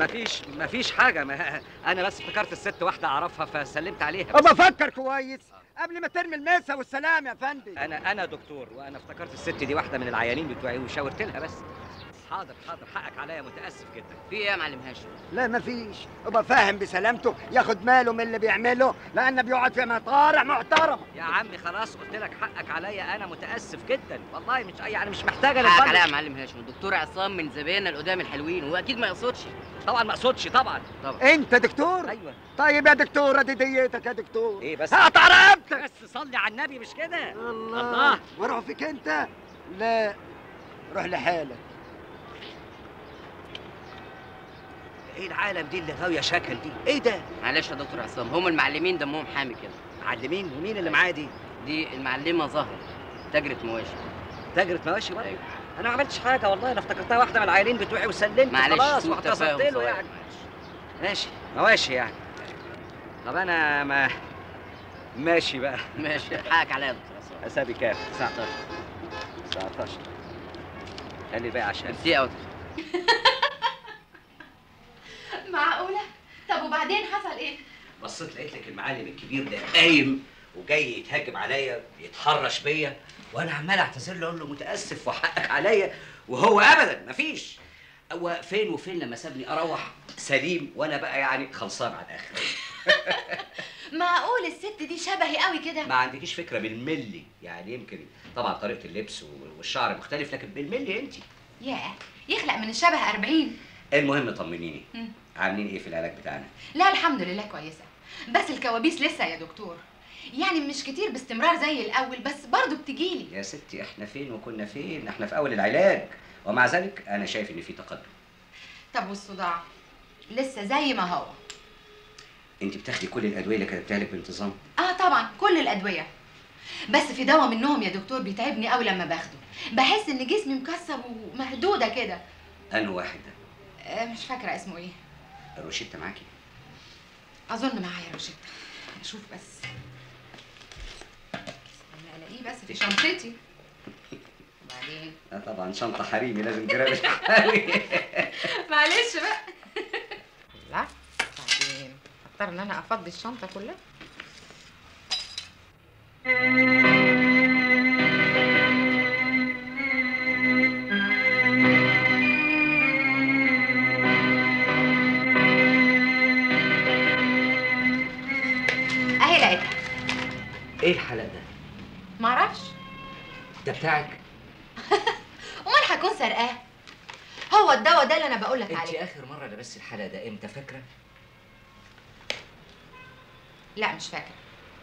مفيش مفيش حاجه ما انا بس افتكرت الست واحده اعرفها فسلمت عليها بس. ابقى فكر كويس قبل ما ترمي الميسه والسلام يا فندم انا انا دكتور وانا افتكرت الست دي واحده من العيانين بتوعي وشاورت لها بس حاضر حاضر حقك عليا متاسف جدا في ايه يا معلم هاشم لا مفيش ابقى فاهم بسلامته ياخد باله من اللي بيعمله لانه بيقعد في مطارح محترمه يا عمي خلاص قلت لك حقك عليا انا متاسف جدا والله مش يعني مش محتاجه حقك عليا يا للفضل معلم هاشم الدكتور عصام من زبايننا القدام الحلوين واكيد ما يقصدش طبعا ما اقصدش طبعا طبعا انت دكتور ايوه طيب يا دكتور ادي ديتك يا دكتور ايه بس هقطع رقبتك بس صلي على النبي مش كده الله الله. واروح فيك انت لا روح لحالك ايه العالم دي اللي غاويه شكل دي ايه ده معلش يا دكتور عصام هم المعلمين دمهم حامي كده معلمين ومين اللي معايا دي دي المعلمه زهره تاجرة مواشي تاجرة مواشي برضه أيوة. انا ما عملتش حاجه والله انا افتكرتها واحده من العيانين بتوعي وسلمت معلش خلاص سوء واعتصمت تفاهم له صغير، يعني معلش. ماشي مواشي يعني طب انا ما ماشي بقى ماشي حقك عليا يا دكتور عصام حسابي كام 19 19 خلي بقى عشان ميرسي قوي معقولة؟ طب وبعدين حصل ايه؟ بصيت لقيت لك المعلم الكبير ده قايم وجاي يتهاجم عليا يتحرش بيا وانا عمال اعتذر له اقول له متاسف وحقك عليا وهو ابدا مفيش هو فين وفين لما سابني اروح سليم وانا بقى يعني خلصان على الاخر معقول الست دي شبهي قوي كده؟ ما عندكيش فكره بالملي يعني يمكن طبعا طريقه اللبس والشعر مختلف لكن بالملي انت ياه يخلق من الشبه 40 المهم طمنيني مم. عاملين ايه في العلاج بتاعنا لا الحمد لله كويسة بس الكوابيس لسه يا دكتور يعني مش كتير باستمرار زي الأول بس برضه بتجيلي يا ستي احنا فين وكنا فين احنا في اول العلاج ومع ذلك انا شايف ان في تقدم طب والصداع؟ لسه زي ما هو انت بتاخدي كل الادويه اللي كتبتها لك بانتظام اه طبعا كل الأدوية بس في دواء منهم يا دكتور بيتعبني قوي لما باخده بحس ان جسمي مكسر ومهدودة كده انه واحد ده آه مش فاكرة اسمه ايه الروشته معاكي اظن معايا روشته اشوف بس انا الاقيه بس في شنطتي وبعدين اه طبعا شنطه حريمي لازم ترابش قوي معلش بقى لا بعدين اضطر ان انا افضي الشنطه كلها اهي لقيتها ايه الحلق ده معرفش ده بتاعك امال هكون سرقاه هو الدواء ده اللي انا بقول لك انت عليه اخر مره لبست الحلق ده امتى فاكره لا مش فاكره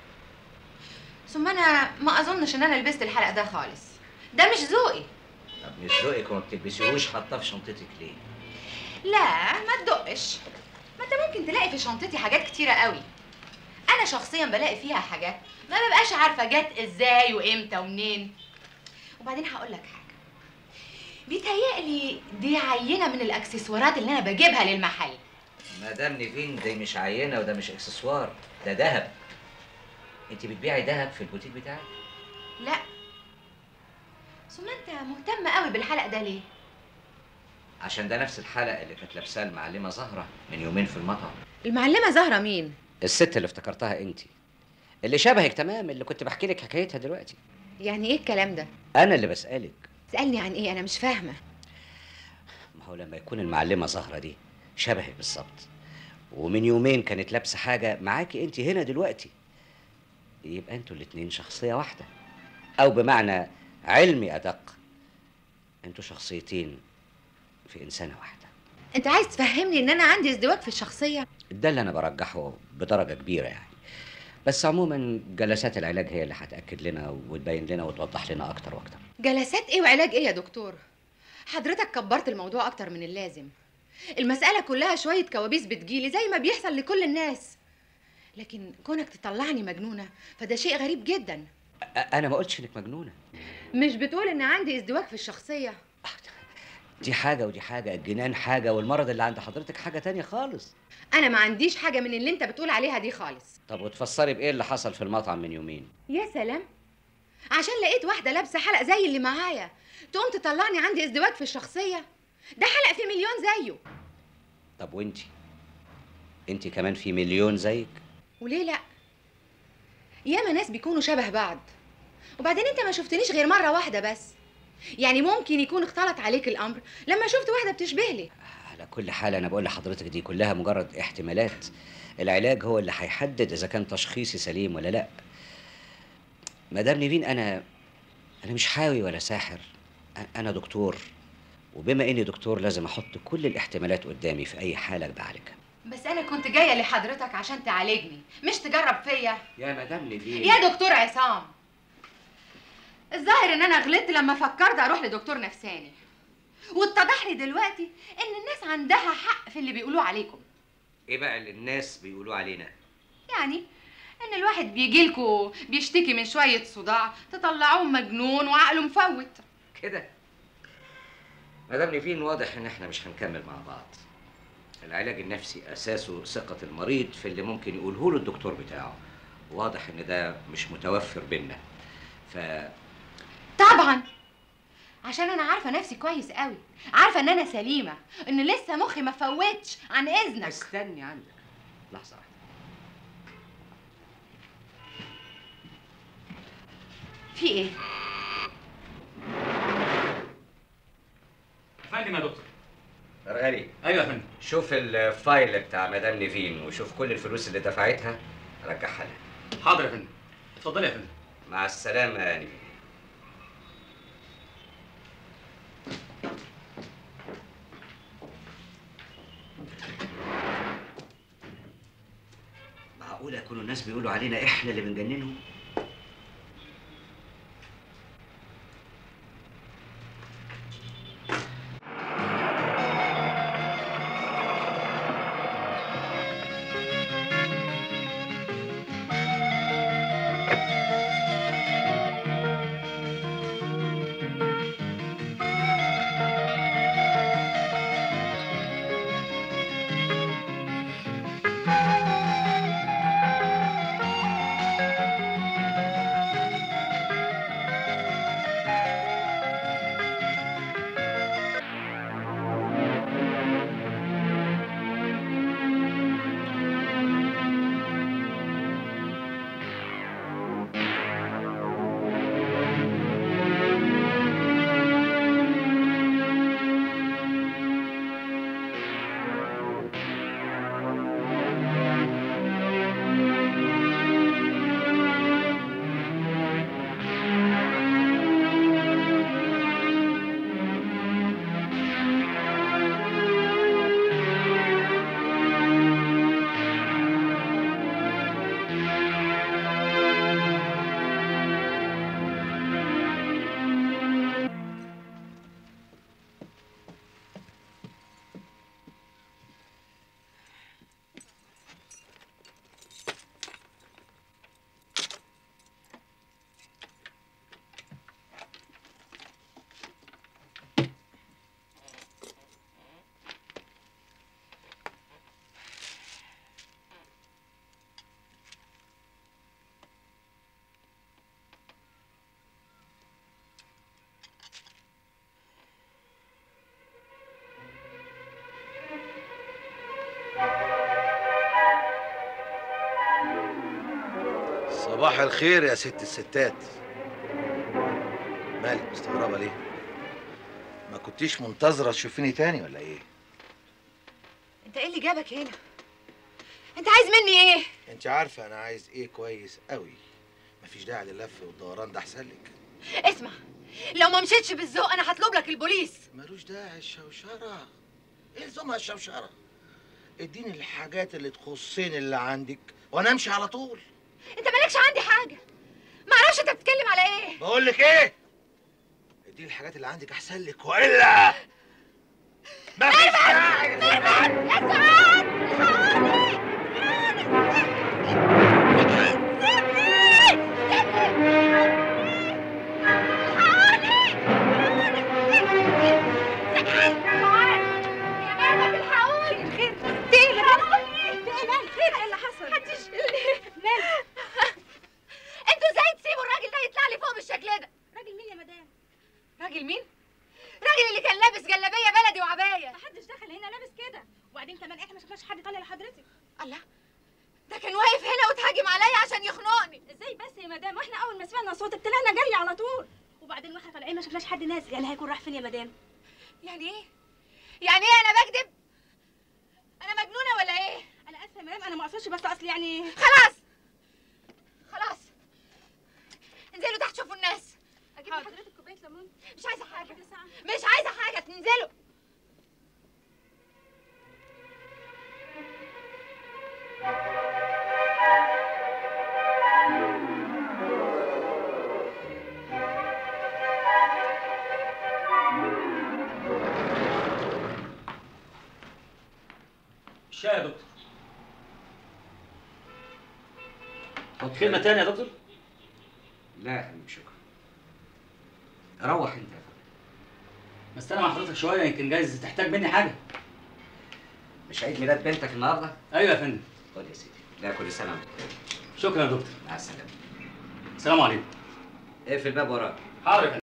ثم انا ما اظنش ان انا لبست الحلق ده خالص ده مش ذوقي طب مش ذوقك وما بتلبسيهوش حاطاه في شنطتك ليه لا ما تدقش ما انت ممكن تلاقي في شنطتي حاجات كتيره قوي انا شخصيا بلاقي فيها حاجات ما ببقاش عارفه جت ازاي وامتى ومنين وبعدين هقول لك حاجه بيتهيألي دي عينه من الاكسسوارات اللي انا بجيبها للمحل مدام نيفين دي مش عينه وده مش اكسسوار ده ذهب انت بتبيعي ذهب في البوتيك بتاعك لا ثم انت مهتم قوي بالحلق ده ليه عشان ده نفس الحلق اللي كانت لابساه المعلمه زهره من يومين في المطعم المعلمه زهره مين الست اللي افتكرتها انت اللي شبهك تمام اللي كنت بحكي لك حكايتها دلوقتي يعني ايه الكلام ده انا اللي بسالك اسالني عن ايه انا مش فاهمه ما هو لما يكون المعلمه زهره دي شبهك بالظبط ومن يومين كانت لابسه حاجه معاكي انت هنا دلوقتي يبقى انتوا الاتنين شخصيه واحده او بمعنى علمي ادق انتوا شخصيتين في انسانه واحده انت عايز تفهمني ان انا عندي ازدواج في الشخصيه ده اللي انا برجحه بدرجه كبيره يعني بس عموما جلسات العلاج هي اللي هتاكد لنا وتبين لنا وتوضح لنا اكتر واكتر جلسات ايه وعلاج ايه يا دكتور حضرتك كبرت الموضوع اكتر من اللازم المسألة كلها شوية كوابيس بتجيلي زي ما بيحصل لكل الناس لكن كونك تطلعني مجنونة فده شيء غريب جدا أ- انا ما قلتش انك مجنونه مش بتقول ان عندي ازدواج في الشخصية دي حاجه ودي حاجه الجنان حاجه والمرض اللي عند حضرتك حاجه تانية خالص انا ما عنديش حاجة من اللي انت بتقول عليها دي خالص طب وتفسري بايه اللي حصل في المطعم من يومين يا سلام عشان لقيت واحدة لابسة حلق زي اللي معايا تقوم تطلعني عندي ازدواج في الشخصية ده حلق في مليون زيه طب وانتي انتي كمان في مليون زيك وليه لا ياما ناس بيكونوا شبه بعض وبعدين انت ما شفتنيش غير مره واحده بس يعني ممكن يكون اختلط عليك الامر لما شفت واحده بتشبه لي على كل حال انا بقول لحضرتك دي كلها مجرد احتمالات العلاج هو اللي هيحدد اذا كان تشخيصي سليم ولا لا مدام نيفين انا انا مش حاوي ولا ساحر أ- انا دكتور وبما اني دكتور لازم احط كل الاحتمالات قدامي في اي حاله بعالجها بس انا كنت جايه لحضرتك عشان تعالجني مش تجرب فيا يا مدام نيفين يا دكتور عصام الظاهر ان انا غلطت لما فكرت اروح لدكتور نفساني واتضح لي دلوقتي ان الناس عندها حق في اللي بيقولوه عليكم ايه بقى اللي الناس بيقولوا علينا يعني ان الواحد بيجيلكوا بيشتكي من شويه صداع تطلعوه مجنون وعقله مفوت كده مدام نيفين واضح ان احنا مش هنكمل مع بعض العلاج النفسي اساسه ثقة المريض في اللي ممكن يقوله له الدكتور بتاعه واضح ان ده مش متوفر بينا ف طبعا عشان انا عارفه نفسي كويس قوي عارفه ان انا سليمه ان لسه مخي ما فوتش عن اذنك استني عندك لحظة واحدة في ايه فندم يا دكتور فرغلي ايوه يا فندم شوف الفايل بتاع مدام نيفين وشوف كل الفلوس اللي دفعتها رجعها لها حاضر يا فندم اتفضلي يا فندم مع السلامة يا نيفين معقول يكونوا الناس بيقولوا علينا احنا اللي بنجننهم؟ صباح الخير يا ست الستات مالك مستغربة ليه؟ ما كنتيش منتظرة تشوفيني تاني ولا ايه؟ انت ايه اللي جابك هنا انت عايز مني ايه انت عارفة انا عايز ايه كويس قوي مفيش داعي للف والدوران ده احسن لك اسمع لو ما مشيتش بالذوق انا هطلب لك البوليس ملوش داعي الشوشرة الزمها الشوشرة اديني الحاجات اللي تخصني اللي عندك وانا امشي على طول انت مالكش عندي حاجه ما اعرفش انت بتتكلم على ايه بقول لك ايه اديني الحاجات اللي عندك احسن لك والا مفيش داعي انتوا ازاي تسيبوا الراجل ده يطلع لي فوق بالشكل ده راجل مين يا مدام؟ راجل مين راجل اللي كان لابس جلابيه بلدي وعبايه محدش دخل هنا لابس كده وبعدين كمان سمعنا صوتك طلعنا جري على طول وبعدين واحنا طالعين ما شفناش حد نازل يعني هيكون راح فين يا مدام يعني ايه يعني ايه انا بكذب انا مجنونه ولا ايه انا اسفه يا مدام انا ما اقصدش بس اصل يعني خلاص خلاص انزلوا تحت شوفوا الناس اجيب لحضرتك كوبايه ليمون مش عايزه حاجه كده ساعه مش عايزه حاجه تنزلوا الشاي يا دكتور حط كلمة تانية يا دكتور لا يا حبيبي شكرا روح انت يا فندم استنى مع حضرتك شوية يمكن جايز تحتاج مني حاجة مش عيد ميلاد بنتك النهارده أيوة يا فندم خد يا سيدي لا كل سنه وانت بخير شكرا يا دكتور مع السلامه السلام عليكم اقفل الباب وراك حاضر يا فندم